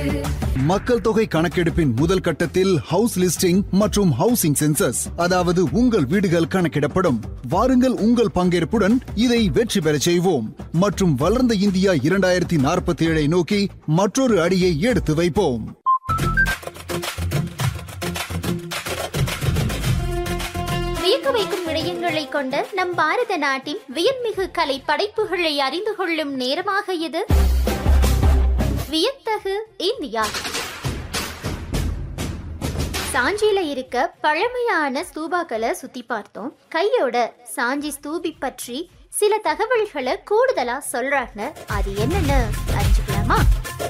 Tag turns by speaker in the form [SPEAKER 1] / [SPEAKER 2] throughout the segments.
[SPEAKER 1] மக்கள் தொகை கணக்கெடுப்பின் முதல் கட்டத்தில் ஹவுஸ் லிஸ்டிங் மற்றும் ஹவுசிங் சென்சஸ் அதாவது உங்கள் வீடுகள் கணக்கிடப்படும் வாருங்கள் உங்கள் பங்கேற்புடன் இதை வெற்றி பெறச் செய்வோம் மற்றும் வளர்ந்த இந்தியா இரண்டாயிரத்தி நாற்பத்தி ஏழை நோக்கி மற்றொரு அடியை எடுத்து வைப்போம்
[SPEAKER 2] வியக்க வைக்கும் விடயங்களை கொண்ட நம் பாரத நாட்டின் வியன்மிகு கலை படைப்புகளை அறிந்து கொள்ளும் நேரமாக இது வியத்தகு இந்தியா சாஞ்சியில இருக்க பழமையான ஸ்தூபாக்களை சுத்தி பார்த்தோம் கையோட சாஞ்சி ஸ்தூபி பற்றி சில தகவல்களை கூடுதலா சொல்றாங்க அது என்னன்னு அறிஞ்சுக்கலாமா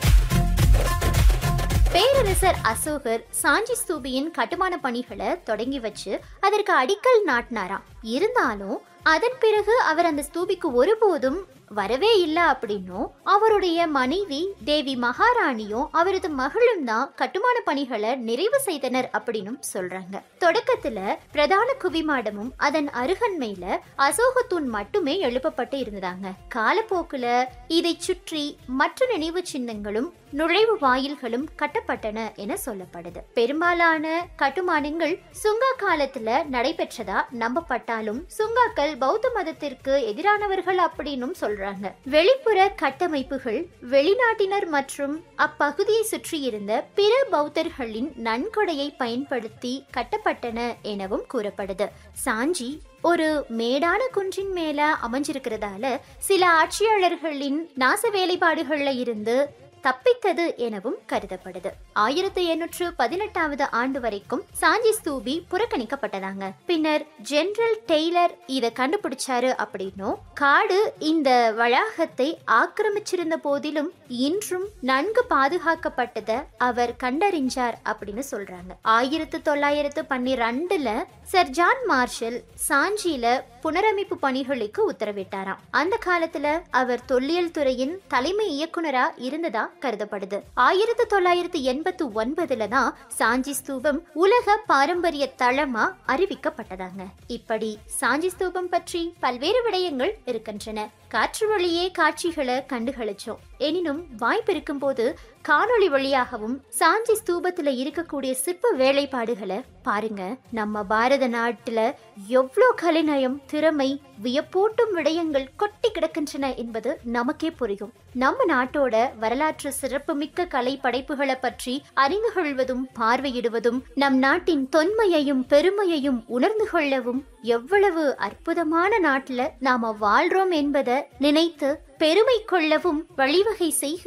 [SPEAKER 2] பேரரசர் அசோகர் சாஞ்சி ஸ்தூபியின் கட்டுமான பணிகளை தொடங்கி வச்சு அதற்கு அடிக்கல் நாட்டினாராம் இருந்தாலும் அதன் பிறகு அவர் அந்த ஸ்தூபிக்கு ஒருபோதும் வரவே இல்லை அப்படின்னும் அவருடைய மனைவி தேவி மகாராணியும் அவரது மகளும் தான் கட்டுமான பணிகளை நிறைவு செய்தனர் அப்படின்னும் சொல்றாங்க தொடக்கத்துல பிரதான குவிமாடமும் அதன் அருகன்மையில அசோகத்தூண் மட்டுமே எழுப்பப்பட்டு இருந்ததாங்க காலப்போக்குல இதை சுற்றி மற்ற நினைவு சின்னங்களும் நுழைவு வாயில்களும் கட்டப்பட்டன என சொல்லப்படுது பெரும்பாலான கட்டுமானங்கள் சுங்கா காலத்துல நடைபெற்றதா நம்பப்பட்டாலும் சுங்காக்கள் பௌத்த மதத்திற்கு எதிரானவர்கள் அப்படின்னும் சொல்றாங்க வெளிப்புற கட்டமைப்புகள் வெளிநாட்டினர் மற்றும் அப்பகுதியை சுற்றியிருந்த பிற பௌத்தர்களின் நன்கொடையை பயன்படுத்தி கட்டப்பட்டன எனவும் கூறப்படுது சாஞ்சி ஒரு மேடான குன்றின் மேல அமைஞ்சிருக்கிறதால சில ஆட்சியாளர்களின் நாச வேலைப்பாடுகள்ல இருந்து தப்பித்தது எனவும் கருதப்படுது ஆயிரத்தி எண்ணூற்று பதினெட்டாவது ஆண்டு வரைக்கும் சாஞ்சி ஸ்தூபி புறக்கணிக்கப்பட்டதாங்க பின்னர் ஜெனரல் டெய்லர் இத கண்டுபிடிச்சாரு அப்படின்னும் காடு இந்த வளாகத்தை ஆக்கிரமிச்சிருந்த போதிலும் இன்றும் நன்கு பாதுகாக்கப்பட்டதை அவர் கண்டறிஞ்சார் அப்படின்னு சொல்றாங்க ஆயிரத்து தொள்ளாயிரத்து பன்னிரெண்டுல சர் ஜான் மார்ஷல் சாஞ்சியில புனரமைப்பு பணிகளுக்கு உத்தரவிட்டாராம் அந்த காலத்துல அவர் தொல்லியல் துறையின் தலைமை இயக்குனரா இருந்ததா கருதப்படுது ஆயிரத்தி தொள்ளாயிரத்தி எண்பத்தி ஒன்பதுல தான் சாஞ்சி ஸ்தூபம் உலக பாரம்பரிய தளமா அறிவிக்கப்பட்டதாங்க இப்படி சாஞ்சி ஸ்தூபம் பற்றி பல்வேறு விடயங்கள் இருக்கின்றன காற்று வழியே காட்சிகளை கண்டுகளிச்சோம் எனினும் வாய்ப்பு இருக்கும்போது காணொளி வழியாகவும் சாஞ்சி ஸ்தூபத்துல இருக்கக்கூடிய சிற்ப வேலைப்பாடுகளை பாருங்க நம்ம பாரத நாட்டுல எவ்வளோ கலைநயம் திறமை வியப்பூட்டும் விடயங்கள் கொட்டி கிடக்கின்றன என்பது நமக்கே புரியும் நம்ம நாட்டோட வரலாற்று சிறப்புமிக்க கலை படைப்புகளை பற்றி அறிந்து கொள்வதும் பார்வையிடுவதும் நம் நாட்டின் தொன்மையையும் பெருமையையும் உணர்ந்து கொள்ளவும் எவ்வளவு அற்புதமான நாட்டுல நாம வாழ்றோம் என்பதை நினைத்து பெருமை கொள்ளவும் வழிவகை செய்க